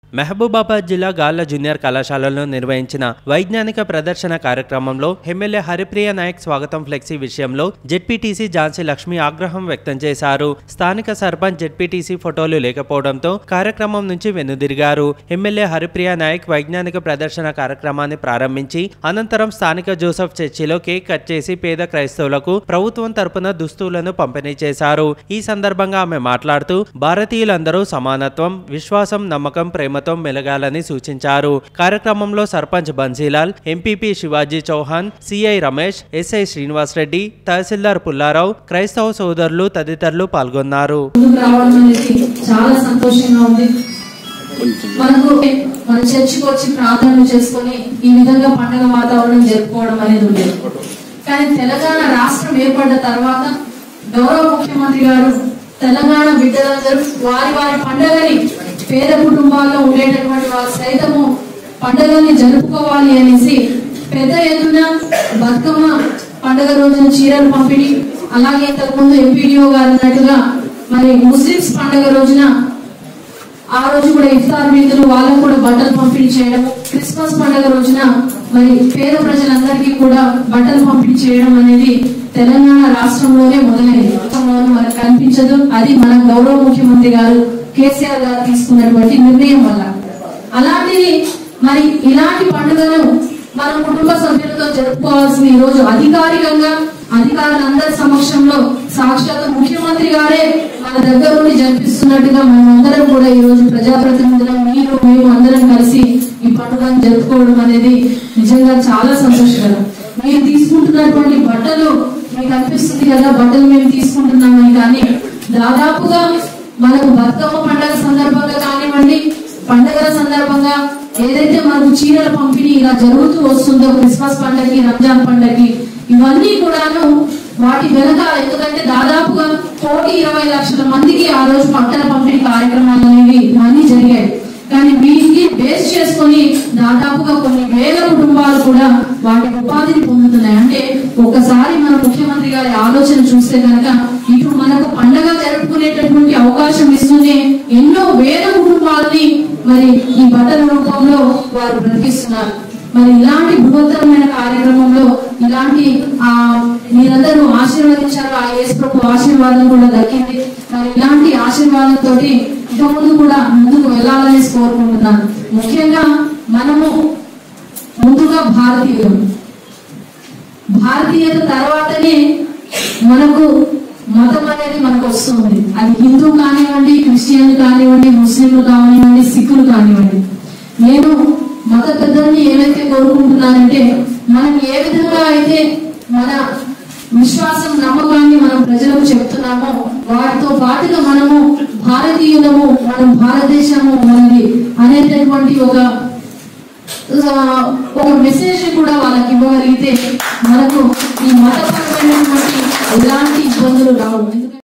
మహబూబాబాద్ జిల్లా గాల్ల జూనియర్ కళాశాలలో నిర్వహించిన వైజ్ఞానిక ప్రదర్శన కార్యక్రమంలో ఎమ్మెల్యే హరిప్రియ నాయక్ స్వాగతం ఫ్లెక్సీ విషయంలో జెడ్పీటీసీ ఝాన్సీ లక్ష్మి ఆగ్రహం వ్యక్తం చేశారు స్థానిక సర్పంచ్ జెడ్పీటీసీ ఫోటోలు లేకపోవడంతో కార్యక్రమం నుంచి వెనుదిరిగారు ఎమ్మెల్యే హరిప్రియ నాయక్ వైజ్ఞానిక ప్రదర్శన కార్యక్రమాన్ని ప్రారంభించి అనంతరం స్థానిక జోసెఫ్ చర్చిలో కేక్ కట్ చేసి పేద క్రైస్తవులకు ప్రభుత్వం తరపున దుస్తులను పంపిణీ చేశారు ఈ సందర్భంగా ఆమె మాట్లాడుతూ భారతీయులందరూ సమానత్వం విశ్వాసం నమ్మకం ప్రేమతో మెలగాలని సూచించారు కార్యక్రమంలో sarpanch Bansilal MPP Shivaji Chauhan CI Ramesh SI Srinivas Reddy తహసీల్దార్ పుల్లారావు క్రైస్తవ సోదరులు తదితరులు పాల్గొన్నారు ముందుకు రావడం అనేది చాలా సంతోషంగా ఉంది మనకు మన చర్చికి వచ్చి ప్రార్థనలు చేసుకొని ఈ విధంగా పండగ వాతావరణం జరుపుకోవడం అనేది ఉండేది కానీ తెలంగాణ రాష్ట్రం ఏర్పడ్డ తర్వాత గౌరవ ముఖ్యమంత్రి గారు తెలంగాణ బిడ్డలందరూ వారి వారి పండగని పేద కుటుంబాల్లో ఉండేటటువంటి వారు సైతము పండగల్ని జరుపుకోవాలి అనేసి పెద్ద ఎత్తున బతుకమ్మ పండగ రోజున చీరలు పంపిణీ అలాగే ఇంతకుముందు ఎంపీడీఓ గారు అన్నట్టుగా మరి ముస్లిమ్స్ పండగ రోజున ఆ రోజు కూడా ఇఫ్తార్ విందులు వాళ్ళకు కూడా బట్టలు పంపిణీ చేయడం క్రిస్మస్ పండుగ రోజున మరి పేద ప్రజలందరికీ కూడా బట్టలు పంపిణీ చేయడం అనేది తెలంగాణ రాష్ట్రంలోనే మొదలైంది రాష్ట్రంలోనూ మనకు కనిపించదు అది మన గౌరవ ముఖ్యమంత్రి గారు కేసీఆర్ గారు తీసుకున్నటువంటి నిర్ణయం వల్ల అలాంటిది మరి ఇలాంటి పండుగను మన కుటుంబ సభ్యులతో జరుపుకోవాల్సిన ఈ రోజు అధికారికంగా అధికారులందరి సమక్షంలో సాక్షాత్ ముఖ్యమంత్రి గారే మన దగ్గర నుండి జరిపిస్తున్నట్టుగా మనం అందరం కూడా ఈ రోజు ప్రజాప్రతినిధులు మీరు మేము అందరం కలిసి ఈ పండుగను జరుపుకోవడం అనేది నిజంగా చాలా సంతోషకరం మీరు తీసుకుంటున్నటువంటి బట్టలు మీకు అనిపిస్తుంది కదా బట్టలు మేము తీసుకుంటున్నామని కానీ దాదాపుగా మనకు బతుకమ్మ పండుగ సందర్భంగా కానివ్వండి పండుగల సందర్భంగా ఏదైతే మనకు చీరల పంపిణీ ఇలా జరుగుతూ వస్తుందో క్రిస్మస్ పండుగకి రంజాన్ పండుగకి ఇవన్నీ కూడాను వాటి వెనక ఎందుకంటే దాదాపుగా కోటి ఇరవై లక్షల మందికి ఆ రోజు పంటల పంపిణీ కార్యక్రమాలు అనేవి ఇవన్నీ జరిగాయి కానీ వీటికి బేస్ చేసుకొని దాదాపుగా కొన్ని వేల కుటుంబాలు కూడా వాటి ఉపాధిని పొందుతున్నాయి అంటే ఒకసారి మన ముఖ్యమంత్రి గారి ఆలోచన చూస్తే కనుక ఇప్పుడు మనకు పండగ జరుపుకునేటటువంటి అవకాశం ఇస్తూనే ఎన్నో వేల కుటుంబాలని మరి ఈ బట్టల రూపంలో వారు బ్రతికిస్తున్నారు మరి ఇలాంటి బృహత్తరమైన కార్యక్రమంలో ఇలాంటి ఆ మీరందరూ ఆశీర్వదించారు ఆ యేసు ప్రభు ఆశీర్వాదం కూడా దక్కింది మరి ఇలాంటి ఆశీర్వాదంతో ఇక ముందు కూడా ముందుకు వెళ్ళాలని కోరుకుంటున్నాను ముఖ్యంగా మనము ముందుగా భారతీయులు భారతీయత తర్వాతనే మనకు మతం అనేది మనకు వస్తుంది అది హిందూ కానివ్వండి క్రిస్టియన్లు కానివ్వండి ముస్లింలు కానివ్వండి సిక్కులు కానివ్వండి నేను మత పెద్దల్ని ఏవైతే కోరుకుంటున్నానంటే మనం ఏ విధంగా అయితే మన విశ్వాసం నమ్మకాన్ని మనం ప్రజలకు చెప్తున్నామో వాటితో పాటుగా మనము భారతీయులము మనం భారతదేశము మనది అనేటటువంటి ఒక ఆ, ఒక మెసేజ్ కూడా వాళ్ళకి ఇవ్వగలిగితే మనకు ఈ మతపరమైనటువంటి ఎలాంటి ఇబ్బందులు రావు ఎందుకంటే